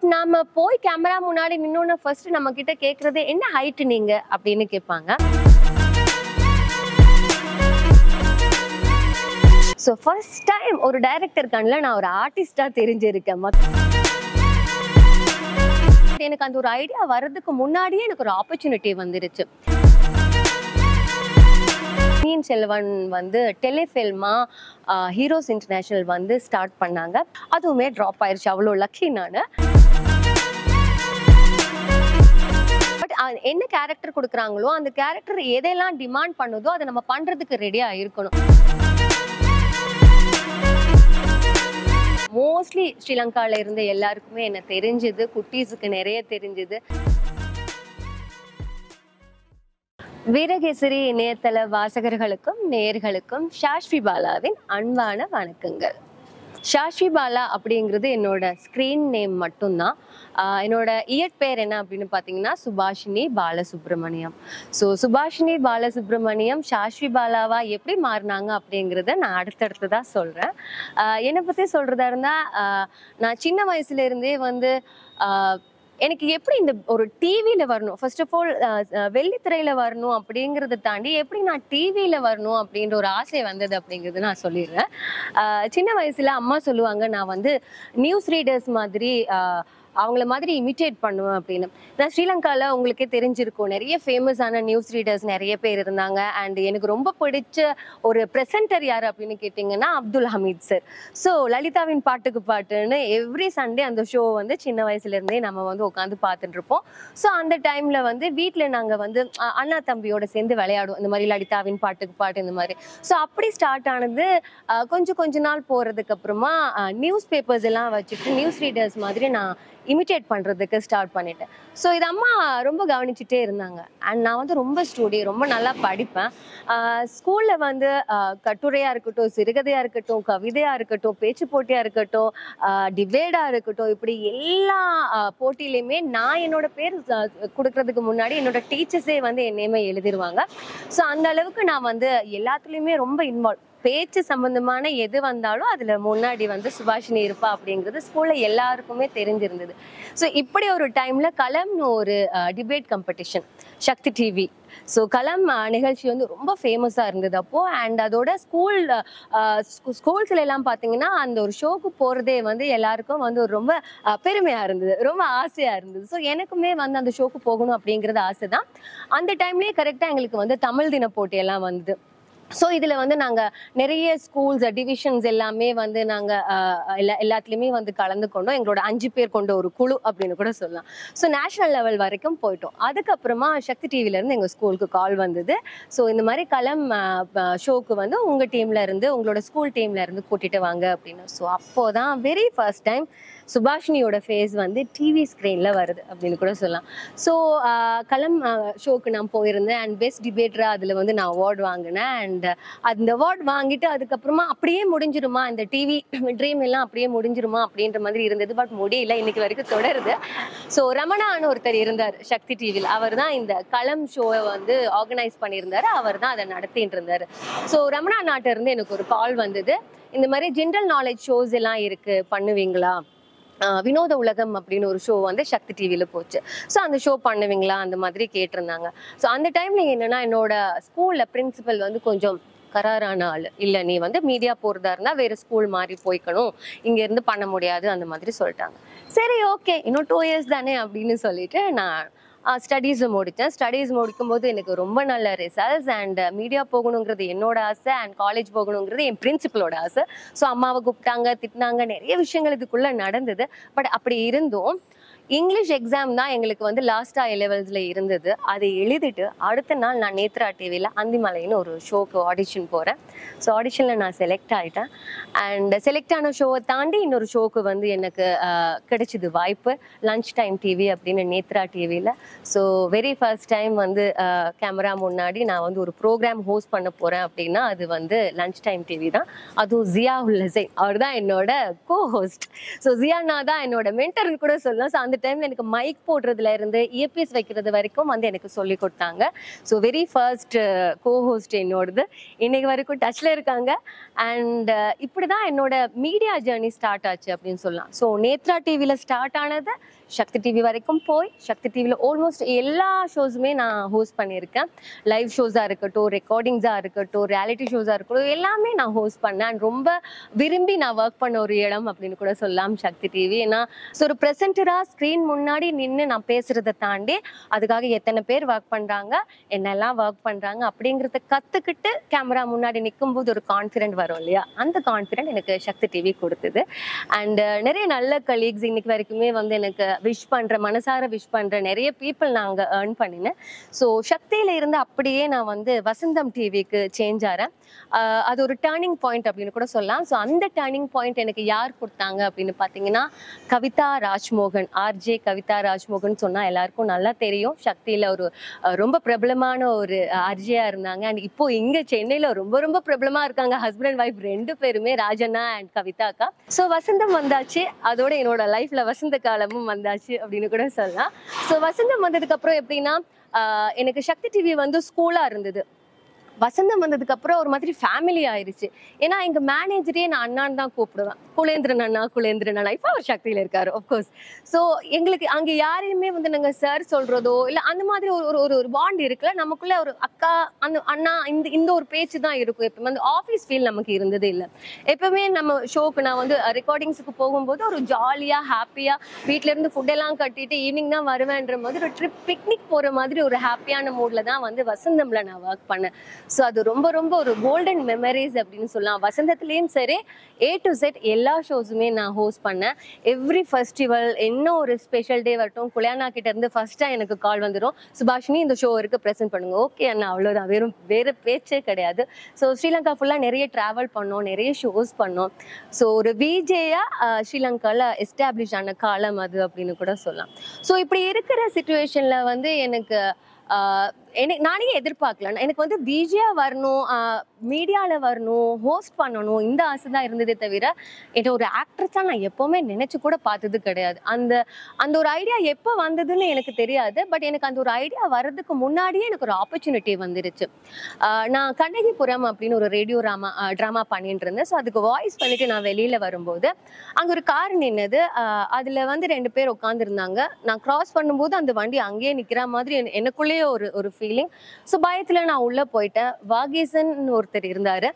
நாம போய் கேமரா முன்னாடி நின்னோன்னு ஃபர்ஸ்ட் நம்ம கிட்ட கேக்குறது என்ன ஹைட் நீங்க அப்படின்னு கேட்பாங்க ஸோ ஃபர்ஸ்ட் டைம் ஒரு டைரக்டர் கண்ணில் நான் ஒரு ஆர்டிஸ்டா தெரிஞ்சிருக்கேன் மத்- எனக்கு அந்த ஒரு ஐடியா வர்றதுக்கு முன்னாடியே எனக்கு ஒரு ஆப்பர்ச்சுனிட்டி வந்துருச்சு பொன்னியின் செல்வன் வந்து டெலிஃபில்மா ஹீரோஸ் இன்டர்நேஷனல் வந்து ஸ்டார்ட் பண்ணாங்க அதுவுமே ட்ராப் ஆயிருச்சு அவ்வளோ லக்கி நான் பட் என்ன கேரக்டர் கொடுக்குறாங்களோ அந்த கேரக்டர் எதெல்லாம் டிமாண்ட் பண்ணுதோ அதை நம்ம பண்றதுக்கு ரெடியா இருக்கணும் மோஸ்ட்லி ஸ்ரீலங்கால இருந்த எல்லாருக்குமே என்ன தெரிஞ்சது குட்டீஸுக்கு நிறைய தெரிஞ்சது வீரகேசரி இணையதள வாசகர்களுக்கும் நேயர்களுக்கும் ஷாஷ்வி பாலாவின் அன்பான வணக்கங்கள் ஷாஷ்வி பாலா அப்படிங்கிறது என்னோட ஸ்க்ரீன் நேம் மட்டும்தான் ஆஹ் என்னோட இயற்பெயர் என்ன அப்படின்னு பார்த்தீங்கன்னா சுபாஷினி பாலசுப்ரமணியம் ஸோ சுபாஷினி பாலசுப்ரமணியம் ஷாஷ்வி பாலாவா எப்படி மாறினாங்க அப்படிங்கிறத நான் அடுத்தடுத்ததா சொல்கிறேன் என்னை பற்றி சொல்கிறதா இருந்தால் நான் சின்ன வயசுல இருந்தே வந்து ஆஹ் எனக்கு எப்படி இந்த ஒரு டிவியில வரணும் ஃபர்ஸ்ட் ஆஃப் ஆல் வெள்ளித்திரையில வரணும் அப்படிங்கறத தாண்டி எப்படி நான் டிவியில வரணும் அப்படின்ற ஒரு ஆசை வந்தது அப்படிங்கறது நான் சொல்லிடுறேன் ஆஹ் சின்ன வயசுல அம்மா சொல்லுவாங்க நான் வந்து நியூஸ் ரீடர்ஸ் மாதிரி ஆஹ் அவங்கள மாதிரி இமிட்டேட் பண்ணுவேன் அப்படின்னு நான் ஸ்ரீலங்கால உங்களுக்கே தெரிஞ்சிருக்கும் நிறைய ஃபேமஸான நியூஸ் ரீடர்ஸ் நிறைய பேர் இருந்தாங்க அண்ட் எனக்கு ரொம்ப பிடிச்ச ஒரு ப்ரெசென்டர் யார் அப்படின்னு கேட்டிங்கன்னா அப்துல் ஹமீத் சார் ஸோ லலிதாவின் பாட்டுக்கு பாட்டுன்னு எவ்ரி சண்டே அந்த ஷோ வந்து சின்ன வயசுல இருந்தே நம்ம வந்து உட்காந்து பார்த்துட்டு இருப்போம் ஸோ அந்த டைம்ல வந்து வீட்டில் நாங்கள் வந்து அஹ், அண்ணா தம்பியோட சேர்ந்து விளையாடுவோம் இந்த மாதிரி லலிதாவின் பாட்டுக்கு பாட்டு இந்த மாதிரி ஸோ அப்படி ஸ்டார்ட் ஆனது அஹ், கொஞ்சம் கொஞ்ச நாள் போறதுக்கு அப்புறமா நியூஸ் பேப்பர்ஸ் எல்லாம் வச்சுட்டு நியூஸ் ரீடர்ஸ் மாதிரி நான் இமிட்டேட் பண்றதுக்கு ஸ்டார்ட் பண்ணிட்டேன் ஸோ இது அம்மா ரொம்ப கவனிச்சுட்டே இருந்தாங்க அண்ட் நான் வந்து ரொம்ப ஸ்டூடி ரொம்ப நல்லா படிப்பேன் ஸ்கூல்ல வந்து ஆஹ், கட்டுரையா இருக்கட்டும் சிறுகதையா இருக்கட்டும் கவிதையா இருக்கட்டும் பேச்சு போட்டியா இருக்கட்டும் டிபேடா இருக்கட்டும் இப்படி எல்லா ஆஹ், போட்டியிலையுமே நான் என்னோட பேர் ச- கொடுக்கறதுக்கு முன்னாடி என்னோட டீச்சர்ஸே வந்து என் நேமை எழுதிருவாங்க ஸோ அந்த அளவுக்கு நான் வந்து எல்லாத்துலேயுமே ரொம்ப இன்வால்வ் பேச்சு சம்பந்தமான எது வந்தாலும் அதுல முன்னாடி வந்து சுபாஷினி இருப்பா அப்படிங்கிறது ஸ்கூல்ல எல்லாருக்குமே தெரிஞ்சிருந்தது ஸோ இப்படி ஒரு டைம்ல கலம்னு ஒரு debate competition Sakthi TV so Kalam அஹ், நிகழ்ச்சி வந்து ரொம்ப ஃபேமஸாக இருந்தது அப்போ அண்ட் அதோட ஸ்கூல் ஸ்கூல்ஸ்ல எல்லாம் பார்த்தீங்கன்னா அந்த ஒரு ஷோக்கு போகிறதே வந்து எல்லாருக்கும் வந்து ஒரு ரொம்ப அஹ், பெருமையா இருந்தது ரொம்ப ஆசையா இருந்தது ஸோ எனக்குமே வந்து அந்த ஷோக்கு போகணும் அப்படிங்கிறது ஆசை தான் அந்த டைம்லேயே கரெக்டாக எங்களுக்கு வந்து தமிழ் தின போட்டி எல்லாம் வந்தது ஸோ இதில் வந்து நாங்கள் நிறைய ஸ்கூல்ஸ் டிவிஷன்ஸ் எல்லாமே வந்து நாங்கள் எல்லா எல்லாத்துலேயுமே வந்து கலந்துக்கொண்டோம் எங்களோட அஞ்சு பேர் கொண்ட ஒரு குழு அப்படின்னு கூட சொல்லலாம் ஸோ நேஷனல் லெவல் வரைக்கும் போயிட்டோம் அதுக்கப்புறமா சக்தி டிவிலேருந்து எங்கள் ஸ்கூலுக்கு கால் வந்தது ஸோ இந்த மாதிரி களம் ஷோக்கு வந்து உங்கள் டீம்ல இருந்து உங்களோட ஸ்கூல் டீம்ல இருந்து கூட்டிட்டு வாங்க அப்படின்னு ஸோ அப்போதான் வெரி ஃபர்ஸ்ட் டைம் சுபாஷினியோட ஃபேஸ் வந்து டிவி ஸ்க்ரீனில் வருது அப்படின்னு கூட சொல்லலாம் ஸோ களம் ஷோக்கு நான் போயிருந்தேன் அண்ட் பெஸ்ட் டிபேட்டரா அதில் வந்து நான் அவார்ட் வாங்கினேன் அண்ட் அந்த அவார்ட் வாங்கிட்டு அதுக்கப்புறமா அப்படியே முடிஞ்சிருமா இந்த டிவி ட்ரீம் எல்லாம் அப்படியே முடிஞ்சிருமா அப்படின்ற மாதிரி இருந்தது பட் முடியல இன்னைக்கு வரைக்கும் தொடருது ஸோ ரமணான்னு ஒருத்தர் இருந்தார் சக்தி டிவியில் அவர் தான் இந்த களம் ஷோவை வந்து ஆர்கனைஸ் பண்ணியிருந்தாரு அவர் தான் அதை நடத்திட்டு இருந்தார் ஸோ ரமணா நாட்டில இருந்து எனக்கு ஒரு கால் வந்தது இந்த மாதிரி ஜென்ரல் நாலேஜ் ஷோஸ் எல்லாம் இருக்கு பண்ணுவீங்களா ஆஹ் வினோத உலகம் அப்படின்னு ஒரு ஷோ வந்து சக்தி டிவியில் போச்சு ஸோ அந்த ஷோ பண்ணுவீங்களா அந்த மாதிரி கேட்டிருந்தாங்க ஸோ அந்த டைம்ல என்னன்னா என்னோட ஸ்கூல்ல பிரின்சிபல் வந்து கொஞ்சம் கராரான ஆள் இல்லை நீ வந்து மீடியா போகிறதா இருந்தால் வேறு ஸ்கூல் மாதிரி போய்க்கணும் இங்க இருந்து பண்ண முடியாது அந்த மாதிரி சொல்லிட்டாங்க சரி ஓகே இன்னும் டூ இயர்ஸ் தானே அப்படின்னு சொல்லிட்டு நான் ஸ்டடீஸ் முடித்தேன் ஸ்டடீஸ் முடிக்கும்போது எனக்கு ரொம்ப நல்ல ரிசல்ட்ஸ் அண்ட் மீடியா போகணுங்கிறது என்னோட ஆசை அண்ட் காலேஜ் போகணுங்கிறது என் பிரின்சிபலோட ஆசை ஸோ அம்மாவை கூப்பிட்டாங்க திட்டினாங்க நிறைய விஷயங்கள் இதுக்குள்ள நடந்தது பட் அப்படி இருந்தும் இங்கிலீஷ் எக்ஸாம் தான் எங்களுக்கு வந்து லாஸ்ட்டாக ஏ லெவல்ஸில் இருந்தது அதை எழுதிட்டு அடுத்த நாள் நான் நேத்ரா டிவியில் அந்திமலைன்னு ஒரு ஷோக்கு ஆடிஷன் போகிறேன் ஸோ ஆடிஷனில் நான் செலக்ட் ஆகிட்டேன் அண்ட் செலக்ட் ஆன ஷோவை தாண்டி இன்னொரு ஷோக்கு வந்து எனக்கு ஆஹ், கிடைச்சிது வாய்ப்பு லஞ்ச் டைம் டிவி அப்படின்னு நேத்ரா டிவியில் ஸோ வெரி ஃபர்ஸ்ட் டைம் வந்து கேமரா முன்னாடி நான் வந்து ஒரு ப்ரோக்ராம் ஹோஸ்ட் பண்ண போகிறேன் அப்படின்னா அது வந்து லஞ்ச் டைம் டிவி தான் அதுவும் ஜியா உல்லசை அவர் தான் என்னோட கோ ஹோஸ்ட் ஸோ ஜியானா தான் என்னோட மென்டர்னு கூட சொல்லலாம் ஸோ அந்த அந்த டைம்ல எனக்கு மைக் போடுறதுல இருந்து இயர்பீஸ் வைக்கிறது வரைக்கும் வந்து எனக்கு சொல்லி கொடுத்தாங்க ஸோ வெரி ஃபர்ஸ்ட் கோஹோஸ்ட் என்னோடது இன்னைக்கு வரைக்கும் டச்ல இருக்காங்க அண்ட் இப்படி தான் என்னோட மீடியா ஜேர்னி ஸ்டார்ட் ஆச்சு அப்படின்னு சொல்லலாம் ஸோ நேத்ரா டிவியில் ஸ்டார்ட் ஆனது சக்தி டிவி வரைக்கும் போய் சக்தி டிவியில் ஆல்மோஸ்ட் எல்லா ஷோஸுமே நான் ஹோஸ்ட் பண்ணியிருக்கேன் லைவ் ஷோஸாக இருக்கட்டும் ரெக்கார்டிங்ஸாக இருக்கட்டும் ரியாலிட்டி ஷோஸாக இருக்கட்டும் எல்லாமே நான் ஹோஸ்ட் பண்ணேன் and ரொம்ப விரும்பி நான் ஒர்க் பண்ண ஒரு இடம் அப்படின்னு கூட சொல்லலாம் சக்தி டிவி ஏன்னா ஸோ ஒரு ப்ரெசென்டராக ஸ்க்ரீன் முன்னாடி நின்று நான் பேசுகிறத தாண்டி அதுக்காக எத்தனை பேர் ஒர்க் பண்ணுறாங்க என்னெல்லாம் ஒர்க் பண்ணுறாங்க அப்படிங்கிறத கற்றுக்கிட்டு கேமரா முன்னாடி நிற்கும்போது ஒரு கான்ஃபிடென்ட் வரும் இல்லையா அந்த கான்ஃபிடென்ட் எனக்கு சக்தி டிவி கொடுத்தது அண்ட் நிறைய நல்ல கலீக்ஸ் இன்னைக்கு வரைக்குமே வந்து எனக்கு விஷ் பண்ணுற மனசார விஷ் பண்ணுற நிறைய பீப்புள் நான் அங்கே ஏர்ன் பண்ணினேன் ஸோ சக்தியில இருந்து அப்படியே நான் வந்து வசந்தம் டிவிக்கு சேஞ்ச் ஆகிறேன் ஆஹ் அது ஒரு டேர்னிங் பாயிண்ட் அப்படின்னு கூட சொல்லலாம் ஸோ அந்த டேர்னிங் பாயிண்ட் எனக்கு யார் கொடுத்தாங்க அப்படின்னு பார்த்தீங்கன்னா கவிதா ராஜ்மோகன் ஆர்ஜே கவிதா ராஜ்மோகன் சொன்னால் எல்லாருக்கும் நல்லா தெரியும் சக்தியில் ஒரு அஹ், ரொம்ப பிரபலமான ஒரு ஆர்ஜியாக இருந்தாங்க அண்ட் இப்போ இங்கே சென்னையில் ரொம்ப ரொம்ப பிரபலமாக இருக்காங்க ஹஸ்பண்ட் அண்ட் ஒய்ஃப் ரெண்டு பேருமே ராஜண்ணா அண்ட் கவிதா அக்கா ஸோ வசந்தம் வந்தாச்சு அதோட என்னோட லைஃப்பில் வசந்த காலமும் வந்தாச்சு அப்படின்னு கூட சொல்லலாம் ஸோ வசந்தம் வந்ததுக்கப்புறம் எப்படின்னா ஆஹ், எனக்கு சக்தி டிவி வந்து ஸ்கூலாக இருந்தது வசந்தம் வந்ததுக்கு அப்புறம் ஒரு மாதிரி ஃபேமிலி ஆயிருச்சு ஏன்னா எங்க மேனேஜரே நான் அண்ணான்னு தான் கூப்பிடுவேன் குலேந்திரன் அண்ணா குலேந்திரன் அண்ணா இப்போ அவர் சக்தியில இருக்காரு ஆஃப்கோர்ஸ் ஸோ எங்களுக்கு அங்க யாரையுமே வந்து நாங்க சார் சொல்றதோ இல்ல அந்த மாதிரி ஒரு ஒரு- ஒரு ஒரு பாண்ட் இருக்குல்ல நமக்குள்ள ஒரு அக்கா அந்த அண்ணா இந்த இந்த ஒரு பேச்சு தான் இருக்கும் எப்பவுமே அந்த ஆஃபீஸ் ஃபீல் நமக்கு இருந்ததே இல்லை எப்பவுமே நம்ம ஷோக்கு நான் வந்து ரெக்கார்டிங்ஸுக்கு போகும்போது ஒரு ஜாலியா ஹாப்பியா வீட்ல இருந்து ஃபுட் எல்லாம் கட்டிட்டு ஈவினிங் தான் வருவேன்ற மாதிரி ஒரு ட்ரிப் பிக்னிக் போற மாதிரி ஒரு ஹாப்பியான மூட்ல தான் வந்து வசந்தம்ல நான் ஒர்க் பண்ணேன் ஸோ அது ரொம்ப ரொம்ப ஒரு கோல்டன் மெமரிஸ் அப்படின்னு சொல்லலாம் வசந்தத்துலேயும் சரி ஏ டு செட் எல்லா ஷோஸுமே நான் ஹோஸ்ட் பண்ணேன் எவ்ரி ஃபெஸ்டிவல் என்ன ஒரு ஸ்பெஷல் டே வரட்டும் குலியானா கிட்ட இருந்து ஃபர்ஸ்ட்டாக எனக்கு கால் வந்துடும் சுபாஷினி இந்த ஷோ இருக்கு ப்ரெசென்ட் பண்ணுங்க ஓகே அண்ணா அவ்வளோதான் வெறும் வேறு பேச்சே கிடையாது ஸோ ஸ்ரீலங்கா ஃபுல்லாக நிறைய ட்ராவல் பண்ணோம் நிறைய ஷோஸ் பண்ணோம் ஸோ ஒரு விஜேயாக ஸ்ரீலங்காவில் எஸ்டாப்ளிஷ் ஆன காலம் அது அப்படின்னு கூட சொல்லலாம் ஸோ இப்படி இருக்கிற சுச்சுவேஷனில் வந்து எனக்கு ஆஹ் எனக்கு நானே எதிர்பார்க்கல எனக்கு வந்து பிஜியா வரணும் மீடியாவில் வரணும் ஹோஸ்ட் பண்ணணும் இந்த ஆசை தான் இருந்ததே தவிர என்ன ஒரு ஆக்ட்ரஸாக நான் எப்போவுமே நினச்சி கூட பார்த்தது கிடையாது அந்த அந்த ஒரு ஐடியா எப்போ வந்ததுன்னு எனக்கு தெரியாது பட் எனக்கு அந்த ஒரு ஐடியா வர்றதுக்கு முன்னாடியே எனக்கு ஒரு ஆப்பர்ச்சுனிட்டி வந்துருச்சு ஆஹ் நான் கண்ணகிபுரம் அப்படின்னு ஒரு ரேடியோ ட்ராமா ட்ராமா பண்ணிட்டு இருந்தேன் ஸோ அதுக்கு வாய்ஸ் பண்ணிட்டு நான் வெளியில் வரும்போது அங்கே ஒரு கார் நின்னது அதில் வந்து ரெண்டு பேர் உட்காந்துருந்தாங்க நான் கிராஸ் பண்ணும்போது அந்த வண்டி அங்கேயே நிற்கிற மாதிரி என- எனக்குள்ளேயே ஒரு ஒரு ஃபீலிங் ஸோ பயத்தில் நான் உள்ளே போயிட்டேன் வாகீசன் ஒருத்தர் இருந்தார்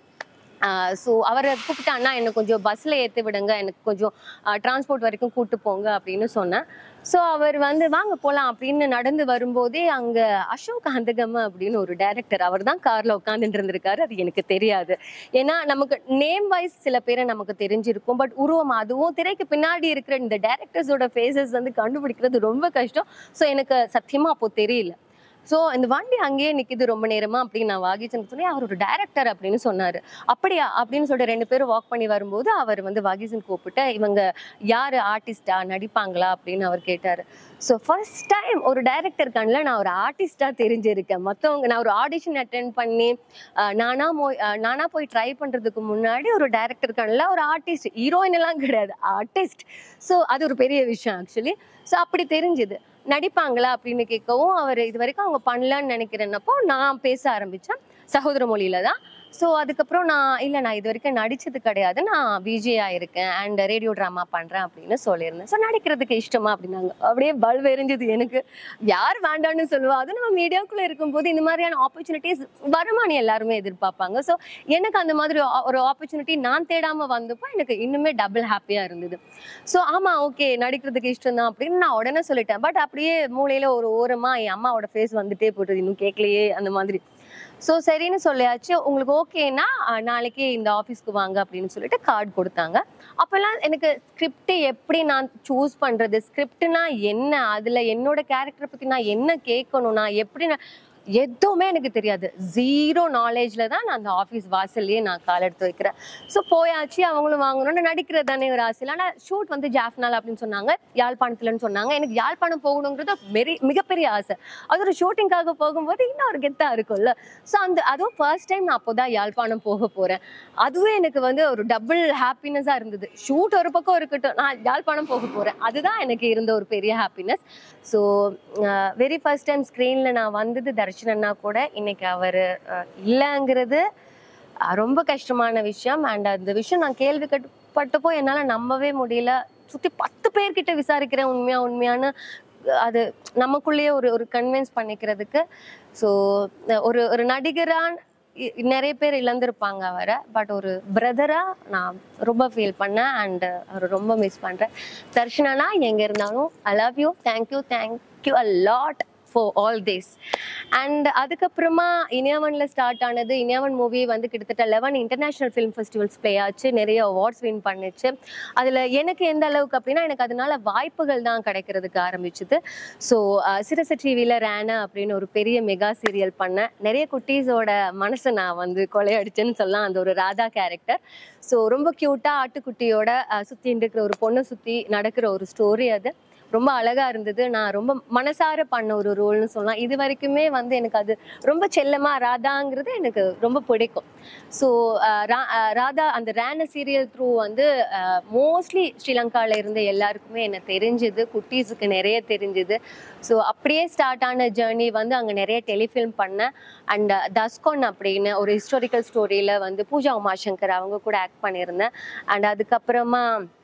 ஸோ அவரை கூப்பிட்டு அண்ணா என்னை கொஞ்சம் பஸ்ஸில் ஏற்றி விடுங்க எனக்கு கொஞ்சம் டிரான்ஸ்போர்ட் வரைக்கும் கூட்டு போங்க அப்படின்னு சொன்னேன் ஸோ அவர் வந்து வாங்க போகலாம் அப்படின்னு நடந்து வரும்போதே அங்கே அசோக் அந்தகம அப்படின்னு ஒரு டைரக்டர் அவர் தான் காரில் உட்காந்துட்டு இருந்திருக்காரு அது எனக்கு தெரியாது ஏன்னா நமக்கு நேம் வைஸ் சில பேரை நமக்கு தெரிஞ்சிருக்கும் பட் உருவம் அதுவும் திரைக்கு பின்னாடி இருக்கிற இந்த டேரக்டர்ஸோட ஃபேஸஸ் வந்து கண்டுபிடிக்கிறது ரொம்ப கஷ்டம் ஸோ எனக்கு சத்தியமாக அப்போ தெரியல ஸோ இந்த வண்டி அங்கேயே நிக்குது ரொம்ப நேரமா அப்படின்னு நான் வாகிச்சன் சொன்னேன் அவர் ஒரு டைரக்டர் அப்படின்னு சொன்னாரு அப்படியா அப்படின்னு சொல்லிட்டு ரெண்டு பேரும் வாக் பண்ணி வரும்போது அவர் வந்து வாகிசன் கூப்பிட்டு இவங்க யாரு ஆர்டிஸ்டா நடிப்பாங்களா அப்படின்னு அவர் கேட்டாரு ஸோ ஃபர்ஸ்ட் டைம் ஒரு டைரக்டர் கண்ணில் நான் ஒரு ஆர்டிஸ்டா தெரிஞ்சிருக்கேன் மற்றவங்க நான் ஒரு ஆடிஷன் அட்டென்ட் பண்ணி அஹ், நானா போய் அஹ், நானா போய் ட்ரை பண்றதுக்கு முன்னாடி ஒரு டைரக்டர் கண்ணில் ஒரு ஆர்டிஸ்ட் ஹீரோயின் எல்லாம் கிடையாது ஆர்டிஸ்ட் ஸோ அது ஒரு பெரிய விஷயம் ஆக்சுவலி ஸோ அப்படி தெரிஞ்சுது நடிப்பாங்களா அப்படின்னு கேட்கவும் அவர் இது வரைக்கும் அவங்க பண்ணலான்னு நினைக்கிறேன்னப்போ நான் பேச ஆரம்பித்தேன் சகோதர மொழியில தான் ஸோ அதுக்கப்புறம் நான் இல்லை நான் இது வரைக்கும் நடிச்சது கிடையாது நான் விஜயா இருக்கேன் அண்ட் ரேடியோ ட்ராமா பண்ணுறேன் அப்படின்னு சொல்லியிருந்தேன் ஸோ நடிக்கிறதுக்கு இஷ்டமா அப்படின்னாங்க அப்படியே பல்ப் எரிஞ்சது எனக்கு யார் வேண்டாம்னு சொல்லுவா அது நம்ம மீடியாக்குள்ளே இருக்கும்போது இந்த மாதிரியான ஆப்பர்ச்சுனிட்டிஸ் வருமானு எல்லாருமே எதிர்பார்ப்பாங்க ஸோ எனக்கு அந்த மாதிரி ஆ- ஒரு ஆப்பர்ச்சுனிட்டி நான் தேடாமல் வந்தப்போ எனக்கு இன்னுமே டபுள் ஹாப்பியாக இருந்தது ஸோ ஆமாம் ஓகே நடிக்கிறதுக்கு இஷ்டம் தான் அப்படின்னு நான் உடனே சொல்லிட்டேன் பட் அப்படியே மூலையில் ஒரு ஓரமாக என் அம்மாவோட ஃபேஸ் வந்துட்டே போட்டது இன்னும் கேட்கலையே அந்த மாதிரி ஸோ சரின்னு சொல்லியாச்சு உங்களுக்கு ஓகேனா நாளைக்கு இந்த ஆஃபீஸ்க்கு வாங்க அப்படின்னு சொல்லிட்டு கார்டு கொடுத்தாங்க அப்போல்லாம் எனக்கு ஸ்கிரிப்ட் எப்படி நான் சூஸ் பண்ணுறது ஸ்கிரிப்ட்னா என்ன அதில் என்னோட கேரக்டரை பற்றி நான் என்ன கேட்கணும் நான் எப்படி நான் எதுவுமே எனக்கு தெரியாது ஜீரோ நாலேஜ்ல தான் நான் அந்த ஆஃபீஸ் வாசல்லையே நான் கால் எடுத்து வைக்கிறேன் ஸோ போயாச்சு அவங்களும் வாங்கணும்னு நடிக்கிறது தானே ஒரு ஆசையில் ஆனால் ஷூட் வந்து ஜாஃப்னால் அப்படின்னு சொன்னாங்க யாழ்ப்பாணத்துலன்னு சொன்னாங்க எனக்கு யாழ்ப்பாணம் போகணுங்கிறது மெரி மிகப்பெரிய ஆசை அது ஒரு ஷூட்டிங்காக போகும்போது இன்னும் ஒரு கெத்தாக இருக்கும்ல ஸோ அந்த அதுவும் ஃபர்ஸ்ட் டைம் நான் அப்போ தான் யாழ்ப்பாணம் போக போகிறேன் அதுவே எனக்கு வந்து ஒரு டபுள் ஹாப்பினஸாக இருந்தது ஷூட் ஒரு பக்கம் இருக்கட்டும் நான் யாழ்ப்பாணம் போக போகிறேன் அதுதான் எனக்கு இருந்த ஒரு பெரிய happiness so very first time ஸ்க்ரீனில் நான் வந்தது தர்ஷனன்னா கூட இன்னைக்கு அவர் இல்லைங்கிறது அஹ், ரொம்ப கஷ்டமான விஷயம் அண்ட் அந்த விஷயம் நான் கேள்விப்பட்டப்போ என்னால் நம்பவே முடியல சுற்றி பத்து பேர்கிட்ட விசாரிக்கிறேன் உண்மையா உண்மையான்னு அது நமக்குள்ளேயே ஒரு ஒரு கன்வின்ஸ் பண்ணிக்கிறதுக்கு ஸோ ஒரு ஒரு நடிகரான் இ- நிறைய பேர் இழந்திருப்பாங்க அவரை பட் ஒரு பிரதரா நான் ரொம்ப ஃபீல் பண்ணேன் அண்ட் அவர் ரொம்ப மிஸ் பண்றேன் தர்ஷனானா எங்க இருந்தாலும் I love you thank you thank you a lot for all this and அதுக்கப்புறமா இனியாவன்ல ஸ்டார்ட் ஆனது இனியாவன் மூவி வந்து கிட்டத்தட்ட eleven international film festivals play ஆச்சு நிறைய அவார்ட்ஸ் வின் பண்ணுச்சு அதில் எனக்கு எந்த அளவுக்கு அப்படின்னா எனக்கு அதனால வாய்ப்புகள் தான் கிடைக்கிறதுக்கு ஆரம்பிச்சுது ஸோ சிரச டிவியில் ரேனா அப்படின்னு ஒரு பெரிய மெகா சீரியல் பண்ணேன் நிறைய குட்டீஸோட மனசை நான் வந்து கொலையடிச்சேன்னு சொல்லலாம் அந்த ஒரு ராதா கேரக்டர் ஸோ ரொம்ப க்யூட்டாக ஆட்டுக்குட்டியோட அஹ், சுத்தின்னு இருக்கிற ஒரு பொண்ணை சுற்றி நடக்கிற ஒரு ஸ்டோரி அது ரொம்ப அழகா இருந்தது நான் ரொம்ப மனசார பண்ண ஒரு ரோல்னு சொல்லலாம் இது வரைக்குமே வந்து எனக்கு அது ரொம்ப செல்லமா ராதாங்கிறது எனக்கு ரொம்ப பிடிக்கும் ஸோ ராதா அந்த ரேன சீரியல் த்ரூ வந்து மோஸ்ட்லி ஸ்ரீலங்கால இருந்த எல்லாருக்குமே என்ன தெரிஞ்சுது குட்டீஸுக்கு நிறைய தெரிஞ்சுது ஸோ அப்படியே ஸ்டார்ட் ஆன ஜேர்னி வந்து அங்கே நிறைய டெலிஃபில்ம் பண்ணேன் அண்ட் தஸ்கொன் அப்படின்னு ஒரு ஹிஸ்டாரிக்கல் ஸ்டோரியில் வந்து பூஜா உமாசங்கர் அவங்க கூட ஆக்ட் பண்ணியிருந்தேன் அண்ட் அதுக்கப்புறமா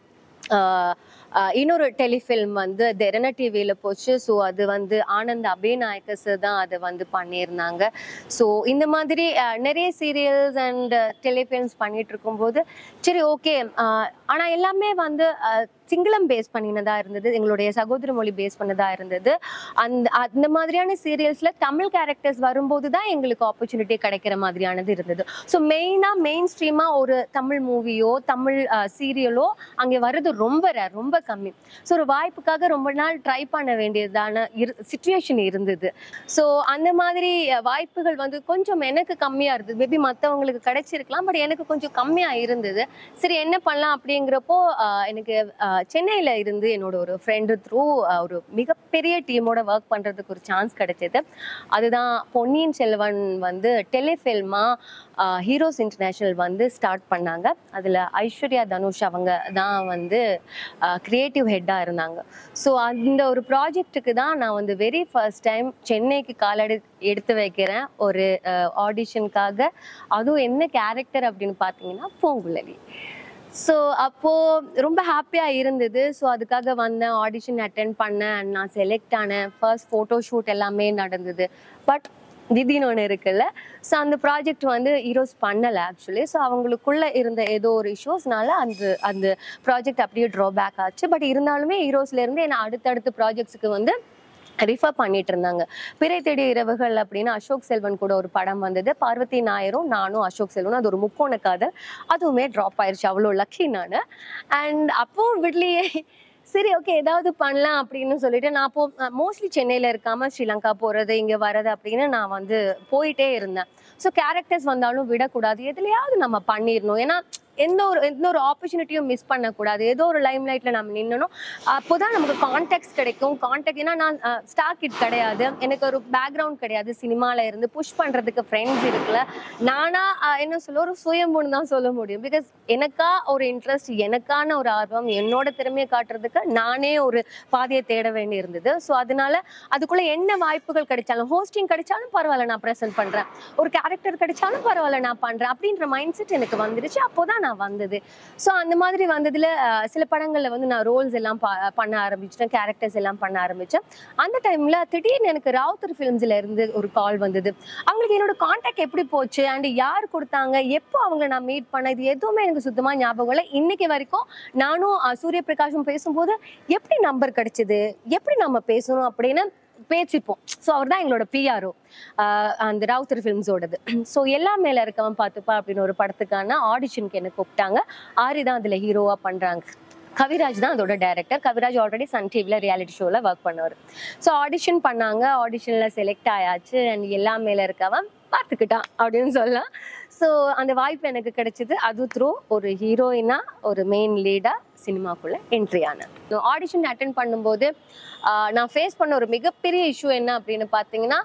ஆஹ் ஆஹ் இன்னொரு டெலிஃபில்ம் வந்து தெரன டிவியில் போச்சு ஸோ அது வந்து ஆனந்த் அபிநாயக்கஸ் தான் அது வந்து பண்ணியிருந்தாங்க ஸோ இந்த மாதிரி ஆஹ் நிறைய சீரியல்ஸ் அண்ட் டெலிஃபில்ம்ஸ் பண்ணிட்டு இருக்கும்போது சரி ஓகே ஆனால் எல்லாமே வந்து ஆஹ் சிங்களம் பேஸ் பண்ணினதா இருந்தது எங்களுடைய சகோதர மொழி பேஸ் பண்ணதா இருந்தது அந்த அந்த மாதிரியான சீரியல்ஸ்ல தமிழ் கேரக்டர்ஸ் வரும்போது தான் எங்களுக்கு ஆப்பர்ச்சுனிட்டி கிடைக்கிற மாதிரியானது இருந்தது ஸோ மெயினாக மெயின் ஸ்ட்ரீமாக ஒரு தமிழ் மூவியோ தமிழ் சீரியலோ அங்கே வர்றது ரொம்ப ரேர் ரொம்ப கம்மி ஸோ ஒரு வாய்ப்புக்காக ரொம்ப நாள் ட்ரை பண்ண வேண்டியதான இரு சுச்சுவேஷன் இருந்தது ஸோ அந்த மாதிரி அஹ், வாய்ப்புகள் வந்து கொஞ்சம் எனக்கு கம்மியாக இருந்தது மேபி மற்றவங்களுக்கு கிடைச்சிருக்கலாம் பட் எனக்கு கொஞ்சம் கம்மியாக இருந்தது சரி என்ன பண்ணலாம் அப்படிங்கிறப்போ ஆஹ், எனக்கு சென்னையில் இருந்து என்னோட ஒரு ஃப்ரெண்டு த்ரூ ஒரு மிகப்பெரிய டீமோட ஒர்க் பண்ணுறதுக்கு ஒரு சான்ஸ் கிடைச்சது அதுதான் பொன்னியின் செல்வன் வந்து டெலிஃபில்மாக ஹீரோஸ் இன்டர்நேஷனல் வந்து ஸ்டார்ட் பண்ணாங்க அதில் ஐஸ்வர்யா தனுஷ் அவங்க தான் வந்து கிரியேட்டிவ் ஹெட்டாக இருந்தாங்க ஸோ அந்த ஒரு ப்ராஜெக்ட்டுக்கு தான் நான் வந்து வெரி ஃபர்ஸ்ட் டைம் சென்னைக்கு காலடி எடுத்து வைக்கிறேன் ஒரு ஆடிஷனுக்காக அதுவும் என்ன கேரக்டர் அப்படின்னு பார்த்தீங்கன்னா பூங்குழலி ஸோ அப்போது ரொம்ப ஹாப்பியாக இருந்தது ஸோ அதுக்காக வந்தேன் ஆடிஷன் அட்டென்ட் பண்ணேன் and நான் செலக்ட் ஆனேன் ஃபர்ஸ்ட் ஃபோட்டோ ஷூட் எல்லாமே நடந்தது பட் விதின்னு ஒன்று இருக்குல்ல ஸோ அந்த ப்ராஜெக்ட் வந்து ஹீரோஸ் பண்ணலை ஆக்சுவலி ஸோ அவங்களுக்குள்ள இருந்த ஏதோ ஒரு இஷ்யூஸ்னால அந்த அந்த ப்ராஜெக்ட் அப்படியே ட்ராபேக் ஆச்சு பட் இருந்தாலுமே ஹீரோஸ்லேருந்து என்ன அடுத்தடுத்த ப்ராஜெக்ட்ஸுக்கு வந்து ரிஃபர் பண்ணிட்டு இருந்தாங்க பிறை தேடி இரவுகள் அப்படின்னு அசோக் செல்வன் கூட ஒரு படம் வந்தது பார்வதி நாயரும் நானும் அசோக் செல்வனும் அது ஒரு முக்கோண காதல் அதுவுமே ட்ராப் ஆயிருச்சு அவ்வளோ லக்கி நான் அண்ட் அப்போ விட்லியே சரி ஓகே ஏதாவது பண்ணலாம் அப்படின்னு சொல்லிட்டு நான் அப்போ மோஸ்ட்லி சென்னையில் இருக்காம ஸ்ரீலங்கா போகிறது இங்கே வர்றது அப்படின்னு நான் வந்து போயிட்டே இருந்தேன் ஸோ கேரக்டர்ஸ் வந்தாலும் விடக்கூடாது எதுலையாவது நம்ம பண்ணிடணும் ஏன்னா எந்த ஒரு எந்த ஒரு ஆப்பர்ச்சுனிட்டியும் மிஸ் பண்ணக்கூடாது ஏதோ ஒரு லைம் லைட்ல நம்ம நின்னணும் அப்போதான் நமக்கு கான்டாக்ட்ஸ் கிடைக்கும் கான்டாக்ட் ஏன்னா நான் ஸ்டாக் கிட் கிடையாது எனக்கு ஒரு பேக்ரவுண்ட் கிடையாது சினிமால இருந்து புஷ் பண்றதுக்கு ஃப்ரெண்ட்ஸ் இருக்குல்ல நானா அஹ், என்ன சொல்ல ஒரு சுயம்புன்னு தான் சொல்ல முடியும் பிகாஸ் எனக்கா ஒரு இன்ட்ரெஸ்ட் எனக்கான ஒரு ஆர்வம் என்னோட திறமையை காட்டுறதுக்கு நானே ஒரு பாதையை தேட வேண்டி இருந்தது ஸோ அதனால அதுக்குள்ள என்ன வாய்ப்புகள் கிடைச்சாலும் ஹோஸ்டிங் கிடைச்சாலும் பரவாயில்ல நான் ப்ரெசென்ட் பண்றேன் ஒரு கேரக்டர் கிடைச்சாலும் பரவாயில்ல நான் பண்றேன் அப்படின்ற மைண்ட் செட் எனக்கு வந்துருச்சு அப்போதான் நான் வந்தது ஸோ அந்த மாதிரி வந்ததுல அஹ், சில படங்கள்ல வந்து நான் ரோல்ஸ் எல்லாம் ப- பண்ண ஆரம்பிச்சிட்டேன் கேரக்டர்ஸ் எல்லாம் பண்ண ஆரம்பிச்சேன் அந்த டைம்ல திடீர்னு எனக்கு ராவுத்தர் ஃபிலிம்ஸ்ல இருந்து ஒரு கால் வந்தது அவங்களுக்கு என்னோட காண்டாக்ட் எப்படி போச்சு அண்ட் யார் கொடுத்தாங்க எப்போ அவங்கள நான் மீட் பண்ண இது எதுவுமே எனக்கு சுத்தமா ஞாபகம் இல்லை இன்னைக்கு வரைக்கும் நானும் அஹ், சூரிய பிரகாஷும் பேசும்போது எப்படி நம்பர் கிடைச்சது எப்படி நம்ம பேசணும் அப்படின்னு பேசிப்போம் ஸோ அவர் தான் எங்களோட பிஆர்ஓ அந்த ராவுத்தர் ஃபிலிம்ஸோடது ஸோ எல்லாம் மேல இருக்கவன் பார்த்துப்பா அப்படின்னு ஒரு படத்துக்கான ஆடிஷனுக்கு என்ன கூப்பிட்டாங்க ஆரி தான் அதில் ஹீரோவாக பண்ணுறாங்க கவிராஜ் தான் அதோட டைரக்டர் கவிராஜ் ஆல்ரெடி சன் டிவியில் ரியாலிட்டி ஷோவில் ஒர்க் பண்ணவர் ஸோ ஆடிஷன் பண்ணாங்க ஆடிஷனில் செலக்ட் ஆயாச்சு அண்ட் எல்லா மேலே இருக்கவன் பார்த்துக்கிட்டான் அப்படின்னு சொல்லலாம் ஸோ அந்த வாய்ப்பு எனக்கு கிடைச்சிது அது த்ரூ ஒரு ஹீரோயினா ஒரு மெயின் லீடாக சினிமாக்குள்ளே என்ட்ரி ஆனேன் ஆடிஷன் அட்டன் பண்ணும்போது ஆஹ், நான் ஃபேஸ் பண்ண ஒரு மிகப்பெரிய இஷ்யூ என்ன அப்படின்னு பார்த்தீங்கன்னா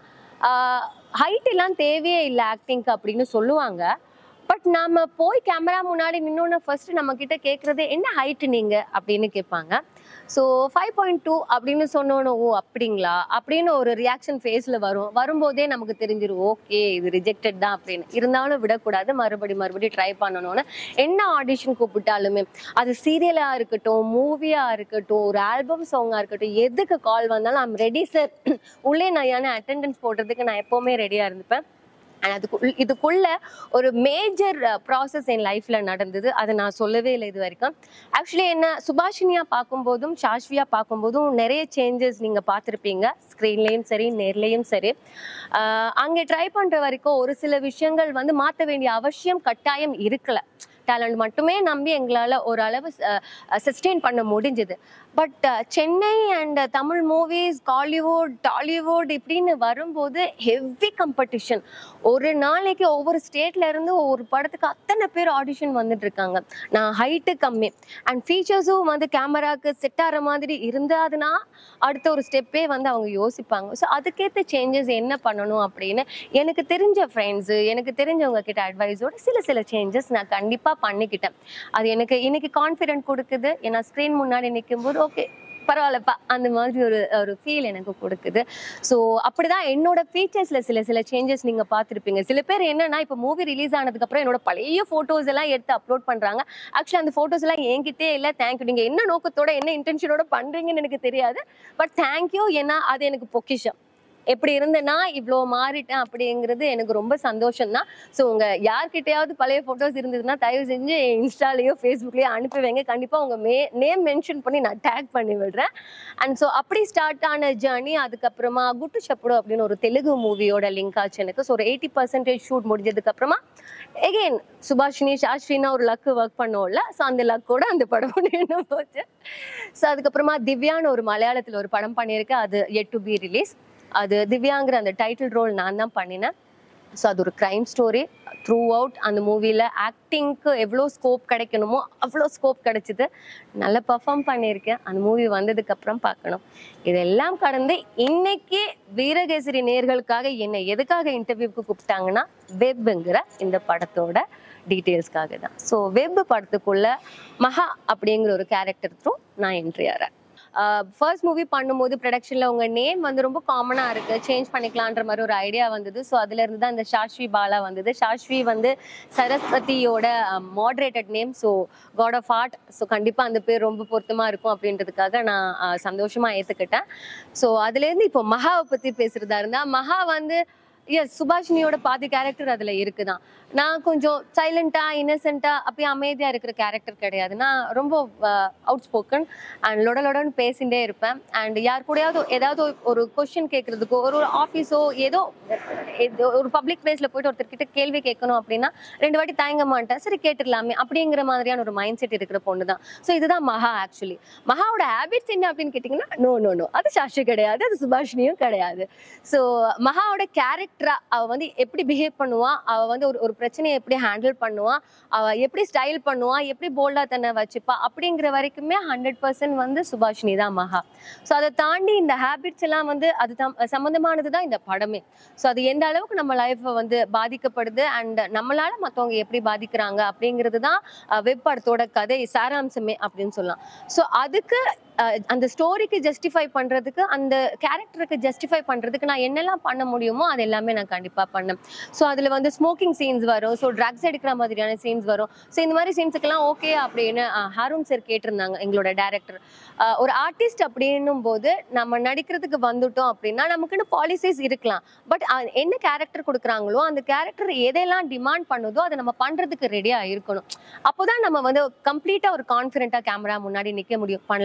ஹைட் எல்லாம் தேவையே இல்லை ஆக்டிங்க்கு அப்படின்னு சொல்லுவாங்க பட் நாம போய் கேமரா முன்னாடி நின்னோன்னு ஃபர்ஸ்ட் நம்ம கிட்ட கேட்கறது என்ன ஹைட் நீங்க அப்படின்னு கேட்பாங்க ஸோ ஃபைவ் பாயிண்ட் டூ அப்படின்னு சொன்னோன்னு ஓ அப்படிங்களா அப்படின்னு ஒரு ரியாக்ஷன் ஃபேஸில் வரும் வரும்போதே நமக்கு தெரிஞ்சிரும் ஓகே இது ரிஜெக்டட் தான் அப்படின்னு இருந்தாலும் விடக்கூடாது மறுபடி மறுபடி ட்ரை பண்ணணும்னு என்ன ஆடிஷன் கூப்பிட்டாலுமே அது சீரியலாக இருக்கட்டும் மூவியாக இருக்கட்டும் ஒரு ஆல்பம் சாங்காக இருக்கட்டும் எதுக்கு கால் வந்தாலும் ஐம் ரெடி சார் உள்ளே நான் ஏன்னா அட்டெண்டன்ஸ் போடுறதுக்கு நான் எப்போவுமே ரெடியாக இருந்துப்பேன் அண்ட் அதுக்கு இதுக்குள்ள ஒரு மேஜர் ப்ராசஸ் என் லைஃப்ல நடந்தது அதை நான் சொல்லவே இல்லை இது வரைக்கும் ஆக்சுவலி என்ன சுபாஷினியா பார்க்கும்போதும் சாஷ்வியா பார்க்கும்போதும் நிறைய சேஞ்சஸ் நீங்க பார்த்துருப்பீங்க ஸ்க்ரீன்லேயும் சரி நேர்லேயும் சரி ஆஹ் அங்கே ட்ரை பண்ற வரைக்கும் ஒரு சில விஷயங்கள் வந்து மாற்ற வேண்டிய அவசியம் கட்டாயம் இருக்கல டேலண்ட் மட்டுமே நம்பி எங்களால் ஓரளவு சஸ்டெயின் பண்ண முடிஞ்சது but Chennai and Tamil movies Kollywood Tollywood இப்படின்னு வரும்போது ஹெவி காம்படிஷன் ஒரு நாளைக்கு ஒவ்வொரு ஸ்டேட்ல இருந்து ஒவ்வொரு படத்துக்கு அத்தனை பேர் ஆடிஷன் வந்துட்டு இருக்காங்க நான் ஹைட்டு கம்மி அண்ட் ஃபீச்சர்ஸும் வந்து கேமராக்கு செட் ஆகிற மாதிரி இருந்தாதுன்னா அடுத்த ஒரு ஸ்டெப்பே வந்து அவங்க யோசிப்பாங்க ஸோ அதுக்கேற்ற சேஞ்சஸ் என்ன பண்ணணும் அப்படின்னு எனக்கு தெரிஞ்ச ஃப்ரெண்ட்ஸு எனக்கு தெரிஞ்சவங்க கிட்ட அட்வைஸோட சில சில சேஞ்சஸ் நான் கண்டிப்பாக பண்ணிக்கிட்டேன் அது எனக்கு இன்னைக்கு கான்ஃபிடென்ட் கொடுக்குது ஏன்னா ஸ்க்ரீன் முன்னாடி நிற்கும்போது ஓகே பரவாயில்லப்பா அந்த மாதிரி ஒரு ஒரு ஃபீல் எனக்கு கொடுக்குது ஸோ அப்படிதான் என்னோட ஃபீச்சர்ஸில் சில சில சேஞ்சஸ் நீங்கள் பார்த்துருப்பீங்க சில பேர் என்னன்னா இப்போ மூவி ரிலீஸ் ஆனதுக்கப்புறம் என்னோட பழைய ஃபோட்டோஸ் எல்லாம் எடுத்து அப்லோட் பண்ணுறாங்க ஆக்சுவலி அந்த ஃபோட்டோஸ் எல்லாம் என்கிட்டே இல்லை தேங்க்யூ நீங்கள் என்ன நோக்கத்தோட என்ன இன்டென்ஷனோட பண்ணுறீங்கன்னு எனக்கு தெரியாது பட் தேங்க்யூ ஏன்னா அது எனக்கு பொக்கிஷம் எப்படி இருந்தேன்னா இவ்வளோ மாறிட்டேன் அப்படிங்கிறது எனக்கு ரொம்ப சந்தோஷம் தான் ஸோ உங்கள் யார்கிட்டயாவது பழைய ஃபோட்டோஸ் இருந்ததுன்னா தயவு செஞ்சு இன்ஸ்டாலேயோ ஃபேஸ்புக்லேயோ அனுப்பி வைங்க கண்டிப்பாக உங்கள் மே நேம் மென்ஷன் பண்ணி நான் டேக் பண்ணி விடுறேன் அண்ட் ஸோ அப்படி ஸ்டார்ட் ஆன ஜேர்னி அதுக்கப்புறமா குட்டு சப்புடு அப்படின்னு ஒரு தெலுங்கு மூவியோட லிங்க் ஆச்சு எனக்கு ஸோ ஒரு எயிட்டி பர்சன்டேஜ் ஷூட் முடிஞ்சதுக்கப்புறமா எகெயின் சுபாஷினி சாஸ்வினா ஒரு லக்கு ஒர்க் பண்ணோம்ல ஸோ அந்த லக்கோட அந்த படம் என்ன போச்சு ஸோ அதுக்கப்புறமா திவ்யான்னு ஒரு மலையாளத்தில் ஒரு படம் பண்ணியிருக்கேன் அது எட் டு பி ரிலீஸ் அது திவ்யாங்கிற அந்த டைட்டில் ரோல் நான் தான் பண்ணினேன் ஸோ அது ஒரு க்ரைம் ஸ்டோரி த்ரூ அவுட் அந்த மூவியில் ஆக்டிங்க்கு எவ்வளோ ஸ்கோப் கிடைக்கணுமோ அவ்வளோ ஸ்கோப் கிடைச்சிது நல்லா பர்ஃபார்ம் பண்ணியிருக்கேன் அந்த மூவி வந்ததுக்கப்புறம் பார்க்கணும் இதெல்லாம் கடந்து இன்னைக்கு வீரகேசரி நேர்களுக்காக என்னை எதுக்காக இன்டர்வியூக்கு கூப்பிட்டாங்கன்னா வெப்ங்கிற இந்த படத்தோட டீட்டெயில்ஸ்க்காக தான் ஸோ வெப் படத்துக்குள்ள மகா அப்படிங்கிற ஒரு கேரக்டர் த்ரூ நான் என்ட்ரி ஆகிறேன் ஃபர்ஸ்ட் மூவி பண்ணும்போது ப்ரொடக்ஷனில் உங்கள் நேம் வந்து ரொம்ப காமனாக இருக்குது சேஞ்ச் பண்ணிக்கலான்ற மாதிரி ஒரு ஐடியா வந்தது ஸோ அதுலேருந்து தான் இந்த ஷாஷ்வி பாலா வந்தது ஷாஷ்வி வந்து சரஸ்வதியோட moderated name so god of art so கண்டிப்பாக அந்த பேர் ரொம்ப பொருத்தமாக இருக்கும் அப்படின்றதுக்காக நான் சந்தோஷமாக ஏற்றுக்கிட்டேன் ஸோ அதுலேருந்து இப்போ மகாவை பற்றி பேசுகிறதா இருந்தால் மகா வந்து எஸ் சுபாஷினியோட பாதி கேரக்டர் அதில் இருக்குதான் நான் கொஞ்சம் சைலண்ட்டாக இன்னசென்ட்டாக அப்படியே அமைதியாக இருக்கிற கேரக்டர் கிடையாது நான் ரொம்ப அவுட் ஸ்போக்கன் அண்ட் லொட லொடன்னு பேசிகிட்டே இருப்பேன் அண்ட் யார் கூடயாவது ஏதாவது ஒரு கொஷின் கேட்குறதுக்கோ ஒரு ஒரு ஆஃபீஸோ ஏதோ ஏதோ ஒரு பப்ளிக் பிளேஸில் போயிட்டு ஒருத்தர்கிட்ட கேள்வி கேட்கணும் அப்படின்னா ரெண்டு வாட்டி தயங்க மாட்டேன் சரி கேட்டுடலாமே அப்படிங்கிற மாதிரியான ஒரு மைண்ட் செட் இருக்கிற பொண்ணு தான் ஸோ இதுதான் மகா ஆக்சுவலி மகாவோட ஹேபிட்ஸ் என்ன அப்படின்னு கேட்டிங்கன்னா நோ நோ நோ அது சாஷி கிடையாது அது சுபாஷினியும் கிடையாது ஸோ மகாவோட கேரக்டரா அவ வந்து எப்படி பிஹேவ் பண்ணுவா அவ வந்து ஒரு ஒரு பிரச்சனையை எப்படி ஹேண்டில் பண்ணுவா அவ எப்படி ஸ்டைல் பண்ணுவா எப்படி போல்டா தன்னை வச்சுப்பா அப்படிங்கிற வரைக்குமே ஹண்ட்ரட் பர்சன்ட் வந்து சுபாஷினி தான் மகா ஸோ அதை தாண்டி இந்த ஹேபிட்ஸ் எல்லாம் வந்து அது தம் சம்மந்தமானது தான் இந்த படமே ஸோ அது எந்த அளவுக்கு நம்ம லைஃப்பை வந்து பாதிக்கப்படுது அண்ட் நம்மளால மற்றவங்க எப்படி பாதிக்கிறாங்க அப்படிங்கிறது தான் வெப் படத்தோட கதை சாராம்சமே அப்படின்னு சொல்லலாம் ஸோ அதுக்கு அஹ், அந்த ஸ்டோரிக்கு ஜஸ்டிஃபை பண்றதுக்கு அந்த கேரக்டருக்கு ஜஸ்டிஃபை பண்றதுக்கு நான் என்னெல்லாம் பண்ண முடியுமோ அது எல்லாமே நான் கண்டிப்பா பண்ணேன் ஸோ அதுல வந்து ஸ்மோக்கிங் சீன்ஸ் வரும் ஸோ ட்ரக்ஸ் எடுக்கிற மாதிரியான சீன்ஸ் வரும் ஸோ இந்த மாதிரி சீன்ஸுக்கெல்லாம் ஓகே அப்படின்னு அஹ், ஹாரூன் சார் கேட்டிருந்தாங்க எங்களோட டேரக்டர் ஒரு ஆர்டிஸ்ட் அப்படின்னும் போது நம்ம நடிக்கிறதுக்கு வந்துட்டோம் அப்படின்னா நமக்குன்னு பாலிசிஸ் இருக்கலாம் பட் என்ன கேரக்டர் கொடுக்குறாங்களோ அந்த கேரக்டர் எதெல்லாம் டிமாண்ட் பண்ணுதோ அதை நம்ம பண்றதுக்கு ரெடியா இருக்கணும் அப்போதான் நம்ம வந்து கம்ப்ளீட்டா ஒரு கான்ஃபிடென்ட்டா கேமரா முன்னாடி நிக்க முடியும் பண்ணலாமா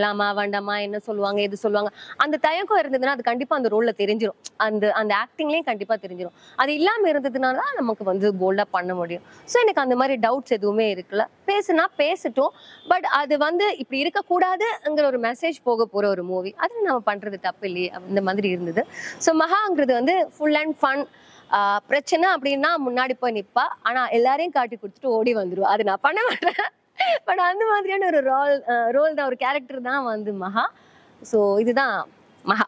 வேண்டாமா என்ன சொல்லுவாங்க எது சொல்லுவாங்க அந்த தயக்கம் இருந்ததுன்னா அது கண்டிப்பா அந்த ரோல்ல தெரிஞ்சிரும் அந்த அந்த ஆக்டிங்லயும் கண்டிப்பா தெரிஞ்சிரும் அது இல்லாம இருந்ததுனால தான் நமக்கு வந்து போல்டா பண்ண முடியும் ஸோ எனக்கு அந்த மாதிரி டவுட்ஸ் எதுவுமே இருக்குல்ல பேசுனா பேசட்டும் பட் அது வந்து இப்படி இருக்கக்கூடாதுங்கிற ஒரு மெசேஜ் போக போற ஒரு மூவி அது நம்ம பண்றது தப்பு இல்லையே அந்த மாதிரி இருந்தது ஸோ மகாங்கிறது வந்து ஃபுல் அண்ட் ஃபன் பிரச்சனை அப்படின்னா முன்னாடி போய் நிப்பா ஆனா எல்லாரையும் காட்டி கொடுத்துட்டு ஓடி வந்துருவா அது நான் பண்ண மாட்டேன் பட் அந்த மாதிரியான ஒரு ரோல் ரோல் தான் ஒரு கேரக்டர் தான் வந்து மகா ஸோ இதுதான் மகா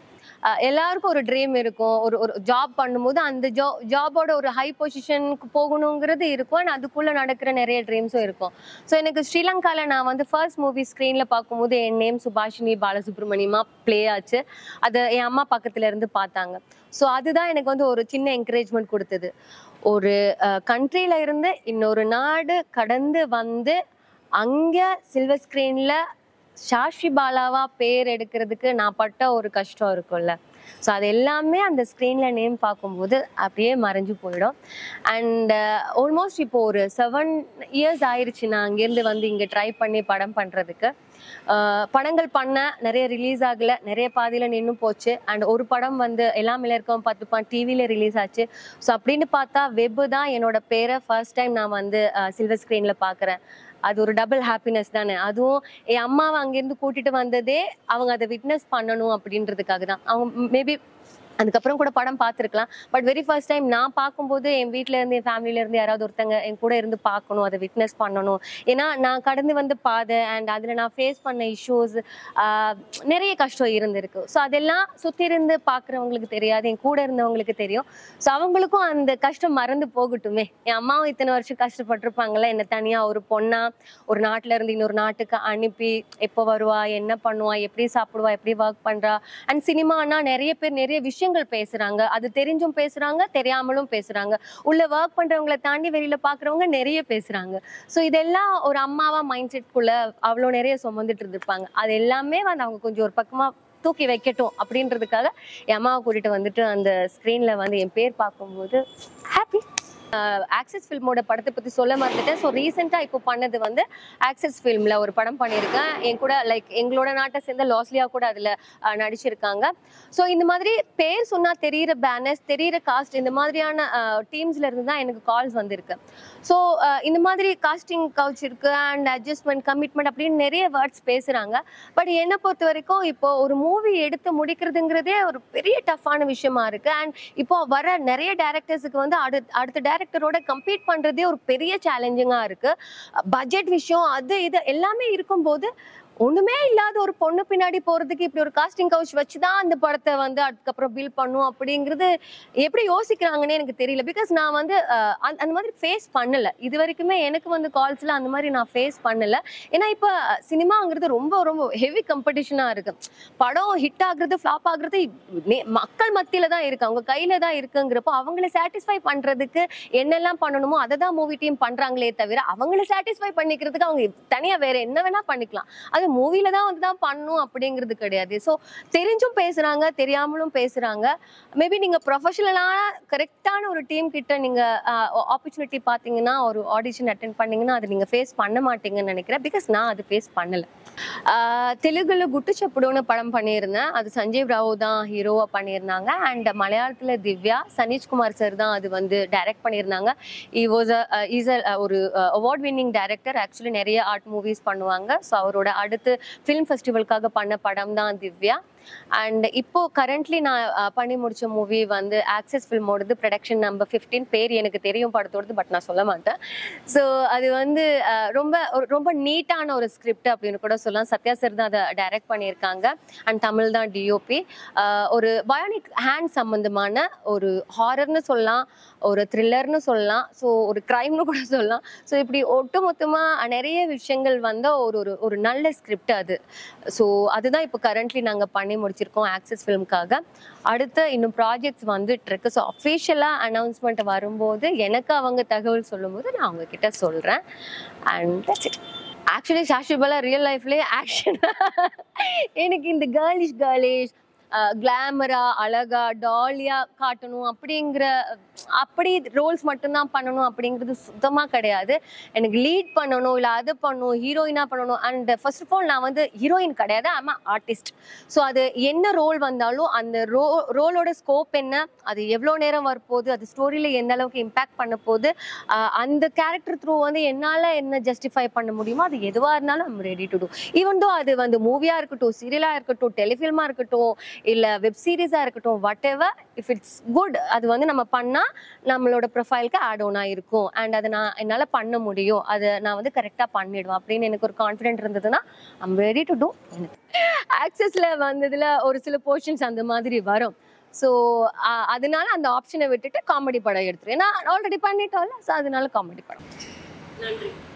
அஹ் எல்லாருக்கும் ஒரு ட்ரீம் இருக்கும் ஒரு ஒரு ஜாப் பண்ணும்போது அந்த ஜா ஜாபோட ஒரு ஹை பொசிஷனுக்கு போகணுங்கிறது இருக்கும் அண்ட் அதுக்குள்ள நடக்கிற நிறைய ட்ரீம்ஸும் இருக்கும் ஸோ எனக்கு ஸ்ரீலங்கால நான் வந்து ஃபர்ஸ்ட் மூவி ஸ்க்ரீன்ல பார்க்கும்போது என் நேம் சுபாஷினி பாலசுப்ரமணியமா ப்ளே ஆச்சு அதை என் அம்மா பக்கத்துல இருந்து பார்த்தாங்க ஸோ அதுதான் எனக்கு வந்து ஒரு சின்ன என்கரேஜ்மெண்ட் கொடுத்தது ஒரு கண்ட்ரியில இருந்து இன்னொரு நாடு கடந்து வந்து அங்க சில்வர் ஸ்க்ரீன்ல சாஷி பாலாவா பேர் எடுக்கிறதுக்கு நான் பட்ட ஒரு கஷ்டம் இருக்கும்ல ஸோ அது எல்லாமே அந்த ஸ்க்ரீனில் நேம் பார்க்கும்போது அப்படியே மறைஞ்சு போயிடும் அண்ட் ஆல்மோஸ்ட் இப்போ ஒரு செவன் இயர்ஸ் ஆயிடுச்சு நான் அங்கேருந்து வந்து இங்கே ட்ரை பண்ணி படம் பண்ணுறதுக்கு படங்கள் பண்ண நிறைய ரிலீஸ் ஆகல நிறைய பாதியில் நின்று போச்சு அண்ட் ஒரு படம் வந்து எல்லாமே இருக்கவும் பார்த்துப்பான் டிவியில் ரிலீஸ் ஆச்சு ஸோ அப்படின்னு பார்த்தா வெப் தான் என்னோட பேரை ஃபர்ஸ்ட் டைம் நான் வந்து சில்வர் ஸ்க்ரீனில் பார்க்குறேன் அது ஒரு டபுள் ஹாப்பினஸ் தானே அதுவும் என் அம்மாவை அங்கேருந்து கூட்டிட்டு வந்ததே அவங்க அதை விட்னஸ் பண்ணணும் அப்படின்றதுக்காக தான் அவங்க மேபி அதுக்கப்புறம் கூட படம் பார்த்துருக்கலாம் பட் வெரி ஃபர்ஸ்ட் டைம் நான் பார்க்கும்போது என் வீட்ல இருந்து என் ஃபேமிலில இருந்து யாராவது ஒருத்தங்க என் கூட இருந்து பார்க்கணும் அதை விட்னஸ் பண்ணணும் ஏன்னா நான் கடந்து வந்த பாதை அண்ட் அதில் நான் ஃபேஸ் பண்ண இஷ்யூஸ் நிறைய கஷ்டம் இருந்திருக்கு ஸோ அதெல்லாம் சுற்றி இருந்து பார்க்குறவங்களுக்கு தெரியாது என் கூட இருந்தவங்களுக்கு தெரியும் ஸோ அவங்களுக்கும் அந்த கஷ்டம் மறந்து போகட்டுமே என் அம்மாவும் இத்தனை வருஷம் கஷ்டப்பட்டிருப்பாங்கல்ல என்னை தனியாக ஒரு பொண்ணா ஒரு நாட்டுல இருந்து இன்னொரு நாட்டுக்கு அனுப்பி எப்போ வருவா என்ன பண்ணுவா எப்படி சாப்பிடுவா எப்படி ஒர்க் பண்றா அண்ட் சினிமானா நிறைய பேர் நிறைய விஷயங்கள் பேசுறாங்க அது தெரிஞ்சும் பேசுறாங்க தெரியாமலும் பேசுறாங்க உள்ள ஒர்க் பண்றவங்கள தாண்டி வெளியில பாக்குறவங்க நிறைய பேசுறாங்க ஸோ இதெல்லாம் ஒரு அம்மாவா மைண்ட் செட்குள்ள அவ்வளோ நிறைய சுமந்துட்டு இருந்திருப்பாங்க அது எல்லாமே வந்து அவங்க கொஞ்சம் ஒரு பக்கமா தூக்கி வைக்கட்டும் அப்படின்றதுக்காக என் அம்மாவை கூட்டிட்டு வந்துட்டு அந்த ஸ்க்ரீன்ல வந்து என் பேர் பார்க்கும்போது ஹாப்பி ஆக்சஸ் ஃபில்மோட படத்தை பத்தி சொல்ல மறந்துட்டேன் ஸோ ரீசெண்டாக இப்போ பண்ணது வந்து ஆக்சஸ் ஃபில்ம்ல ஒரு படம் பண்ணியிருக்கேன் என் கூட லைக் எங்களோட நாட்டை சேர்ந்த லாஸ்லியா கூட அதில் நடிச்சிருக்காங்க ஸோ இந்த மாதிரி பேர் சொன்னா தெரியிற பேனர்ஸ் தெரியிற காஸ்ட் இந்த மாதிரியான டீம்ஸ்ல இருந்து தான் எனக்கு கால்ஸ் வந்திருக்கு ஸோ இந்த மாதிரி காஸ்டிங் கவுச் இருக்கு அண்ட் அட்ஜஸ்ட்மெண்ட் கமிட்மெண்ட் அப்படின்னு நிறைய வேர்ட்ஸ் பேசுறாங்க பட் என்னை பொறுத்த வரைக்கும் இப்போ ஒரு மூவி எடுத்து முடிக்கிறதுங்கிறதே ஒரு பெரிய டஃப்பான விஷயமா இருக்கு அண்ட் இப்போ வர நிறைய டேரக்டர்ஸுக்கு வந்து அடு அடுத்த டேரக்டரோட கம்பீட் பண்றதே ஒரு பெரிய சேலஞ்சிங்கா இருக்கு பட்ஜெட் விஷயம் அது இது எல்லாமே இருக்கும்போது ஒண்ணுமே இல்லாத ஒரு பொண்ணு பின்னாடி போறதுக்கு இப்படி ஒரு காஸ்டிங் கவுச் வச்சுதான் அந்த படத்தை வந்து அதுக்கப்புறம் பில் பண்ணும் அப்படிங்கிறது எப்படி யோசிக்கிறாங்கன்னே எனக்கு தெரியல பிகாஸ் நான் வந்து அஹ், அந்த அந்த மாதிரி ஃபேஸ் பண்ணல இது வரைக்குமே எனக்கு வந்து கால்ஸ்ல அந்த மாதிரி நான் ஃபேஸ் பண்ணல ஏன்னா இப்போ சினிமாங்கிறது ரொம்ப ரொம்ப ஹெவி காம்படிஷனா இருக்கு படம் ஹிட் ஆகுறது ஃப்ளாப் ஆகுறது நே- மக்கள் மத்தியில தான் இருக்கு அவங்க கையில தான் இருக்குங்கிறப்போ அவங்கள சாட்டிஸ்ஃபை பண்றதுக்கு என்னெல்லாம் பண்ணணுமோ அதை தான் மூவி டீம் பண்றாங்களே தவிர அவங்கள சாட்டிஸ்ஃபை பண்ணிக்கிறதுக்கு அவங்க தனியா வேற என்ன வேணா பண்ணிக்கலாம் அது மூவில தான் வந்து தான் பண்ணணும் அப்படிங்கிறது கிடையாது ஸோ தெரிஞ்சும் பேசுறாங்க தெரியாமலும் பேசுறாங்க மேபி நீங்க ப்ரொஃபஷனலான கரெக்டான ஒரு டீம் கிட்ட நீங்க ஆப்பர்ச்சுனிட்டி பார்த்தீங்கன்னா ஒரு ஆடிஷன் அட்டென்ட் பண்ணீங்கன்னா அது நீங்க ஃபேஸ் பண்ண மாட்டீங்கன்னு நினைக்கிறேன் பிகாஸ் நான் அது ஃபேஸ் பண்ணல ஆஹ் தெலுங்குல குட்டு சப்புடுன்னு படம் பண்ணியிருந்தேன் அது சஞ்சீவ் ராவ் தான் ஹீரோவா பண்ணியிருந்தாங்க அண்ட் மலையாளத்துல திவ்யா சனீஷ்குமார் சார் தான் அது வந்து டைரக்ட் பண்ணியிருந்தாங்க இ வாஸ் இஸ் ஒரு அவார்ட் வின்னிங் டைரக்டர் ஆக்சுவலி நிறைய ஆர்ட் மூவிஸ் பண்ணுவாங்க ஸோ அவரோட அடுத்து ஃபிலிம் ஃபெஸ்டிவலுக்காக பண்ண படம் தான் திவ்யா அண்ட் இப்போ கரண்ட்லி நான் அஹ், பண்ணி முடிச்ச மூவி வந்து ஆக்சஸ் ஃபில்மோடது ப்ரொடக்ஷன் நம்பர் 15 பேர் எனக்கு தெரியும் படத்தோடது பட் நான் சொல்ல மாட்டேன் ஸோ அது வந்து அஹ், ரொம்ப ஒரு- ரொம்ப நீட்டான ஒரு ஸ்கிரிப்ட் அப்படின்னு கூட சொல்லலாம் சத்யா சார் தான் அதை டைரக்ட் பண்ணியிருக்காங்க அண்ட் தமிழ் தான் டிஓபி ஒரு பயோனிக் ஹேண்ட் சம்பந்தமான ஒரு ஹாரர்னு சொல்லலாம் ஒரு த்ரில்லர்னு சொல்லலாம் ஸோ ஒரு க்ரைம்னு கூட சொல்லலாம் ஸோ இப்படி ஒட்டுமொத்தமாக நிறைய விஷயங்கள் வந்த ஒரு ஒரு ஒரு நல்ல ஸ்கிரிப்ட் அது ஸோ அதுதான் இப்போ கரண்ட்லி நாங்கள் பண்ணி முடிச்சிருக்கோம் ஆக்சஸ் ஃபிலிம்காக அடுத்து இன்னும் ப்ராஜெக்ட்ஸ் வந்துட்டு இருக்கு ஸோ அஃபிஷியலாக அனௌன்ஸ்மெண்ட் வரும்போது எனக்கு அவங்க தகவல் சொல்லும்போது நான் அவங்க கிட்ட சொல்கிறேன் அண்ட் ஆக்சுவலி சாஷிபலா ரியல் லைஃப்லேயே ஆக்ஷன் எனக்கு இந்த கேர்லிஷ் கேர்லிஷ் கிளாமரா அழகா டாலியா காட்டணும் அப்படிங்கிற அப்படி ரோல்ஸ் மட்டும்தான் பண்ணணும் அப்படிங்கிறது சுத்தமாக கிடையாது எனக்கு லீட் பண்ணணும் இல்லை அது பண்ணணும் ஹீரோயினாக பண்ணணும் அண்ட் ஃபர்ஸ்ட் ஆஃப் ஆல் நான் வந்து ஹீரோயின் கிடையாது ஆமா ஆர்டிஸ்ட் ஸோ அது என்ன ரோல் வந்தாலும் அந்த ரோ ரோலோட ஸ்கோப் என்ன அது எவ்வளோ நேரம் வரப்போகுது அது ஸ்டோரியில் எந்த அளவுக்கு இம்பாக்ட் பண்ண போகுது ஆஹ் அந்த கேரக்டர் த்ரூ வந்து என்னால் என்ன ஜஸ்டிஃபை பண்ண முடியுமோ அது எதுவாக இருந்தாலும் I'm ready to do even though அது வந்து மூவியாக இருக்கட்டும் சீரியலாக இருக்கட்டும் டெலிஃபில்மாக இருக்கட்டும் இல்லை வெப் சீரிஸாக இருக்கட்டும் whatever if it's good அது வந்து நம்ம பண்ணால் நம்மளோட ப்ரொஃபைலுக்கு ஆட் ஆனாக இருக்கும் அண்ட் அதை நான் என்னால் பண்ண முடியும் அதை நான் வந்து கரெக்டாக பண்ணிடுவேன் அப்படின்னு எனக்கு ஒரு கான்ஃபிடென்ட் இருந்ததுன்னா ஐம் ரெடி டு டூ ஆக்சஸில் வந்ததில் ஒரு சில போர்ஷன்ஸ் அந்த மாதிரி வரும் ஸோ அதனால அந்த ஆப்ஷனை விட்டுட்டு காமெடி படம் எடுத்துரு ஏன்னா ஆல்ரெடி பண்ணிட்டோம்ல ஸோ அதனால காமெடி படம் நன்றி